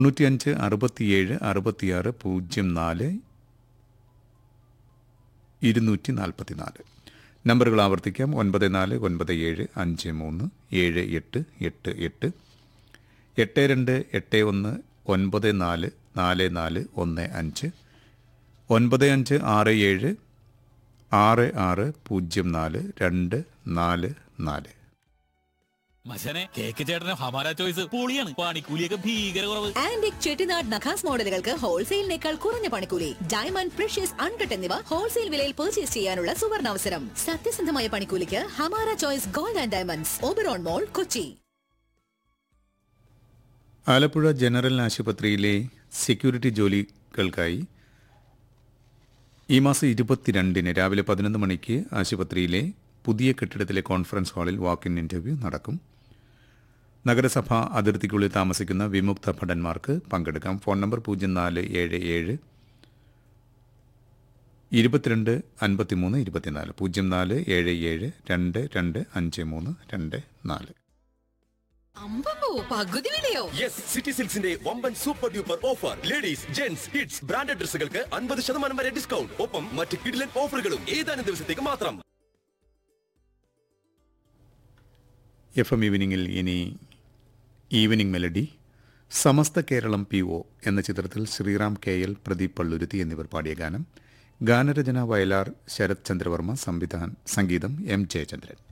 തൊണ്ണൂറ്റിയഞ്ച് അറുപത്തിയേഴ് അറുപത്തിയാറ് പൂജ്യം നാല് ഇരുന്നൂറ്റി നാൽപ്പത്തിനാല് നമ്പറുകൾ ആവർത്തിക്കാം ഒൻപത് നാല് ഒൻപത് ഏഴ് അഞ്ച് മൂന്ന് ഏഴ് എട്ട് എട്ട് എട്ട് എട്ട് രണ്ട് എട്ട് ഒന്ന് ഒൻപത് നാല് നാല് നാല് ഒന്ന് അഞ്ച് ഒൻപത് അഞ്ച് ആറ് ഏഴ് ആറ് ആറ് പൂജ്യം നാല് രണ്ട് നാല് നാല് മച്ചനെ കേക്ക് ചേട്ടന് ഹമാര ചോയ്സ് പൊളിയാണ് പണിക്കൂലിയൊക്കെ ഭീകര കുറവ് ആന്റിക് ചെട്ടിനാട് നഖാസ് മോഡലുകൾക്ക് ഹോൾസെയിലിനേക്കാൾ കുറഞ്ഞ പണിക്കൂലി ഡയമണ്ട് പ്രഷ്യസ് അൺകട്ട് എന്നിവ ഹോൾസെയിൽ വിലയിൽ പർച്ചേസ് ചെയ്യാനുള്ള സുവർണാവസരം സത്യസന്ധമായ പണിക്കൂലിക്ക് Hamara choice gold and diamonds Oberon mall Kochi Alappuzha general ആശുപത്രിയിലെ സെക്യൂരിറ്റി ജോലികൾക്കായി ഈ മാസം ഇരുപത്തിരണ്ടിന് രാവിലെ പതിനൊന്ന് മണിക്ക് ആശുപത്രിയിലെ പുതിയ കെട്ടിടത്തിലെ കോൺഫറൻസ് ഹാളിൽ വാക്ക് ഇൻ ഇൻ്റർവ്യൂ നടക്കും നഗരസഭ അതിർത്തിക്കുള്ളിൽ താമസിക്കുന്ന വിമുക്ത ഭടന്മാർക്ക് പങ്കെടുക്കാം ഫോൺ നമ്പർ പൂജ്യം നാല് ഏഴ് ഏഴ് ഇരുപത്തിരണ്ട് അൻപത്തിമൂന്ന് ഇരുപത്തിനാല് പൂജ്യം നാല് ഏഴ് ഏഴ് രണ്ട് രണ്ട് അഞ്ച് മൂന്ന് രണ്ട് നാല് അമ്പോ പകുതി വിലയോ യെസ് സിറ്റി സിൽക്സിന്റെ വമ്പൻ super duper offer ladies gents kids branded ഡ്രസ്സുകൾക്ക് അൻപത് ശതമാനം വരെ ഡിസ്കൗണ്ട് ഒപ്പം മറ്റ് കിഡിലൻ ഓഫറുകളും ഏതാനും ദിവസത്തേക്ക് മാത്രം എഫ് എം ഈവനിങ്ങിൽ ഇനി evening melody Samastha Keralam P O എന്ന ചിത്രത്തിൽ ശ്രീറാം കെ എൽ പ്രദീപ് പള്ളുരുത്തി എന്നിവർ പാടിയ ഗാനം ഗാനരചന വയലാർ ശരത് ചന്ദ്രവർമ്മ സംവിധാൻ സംഗീതം എം ജയചന്ദ്രൻ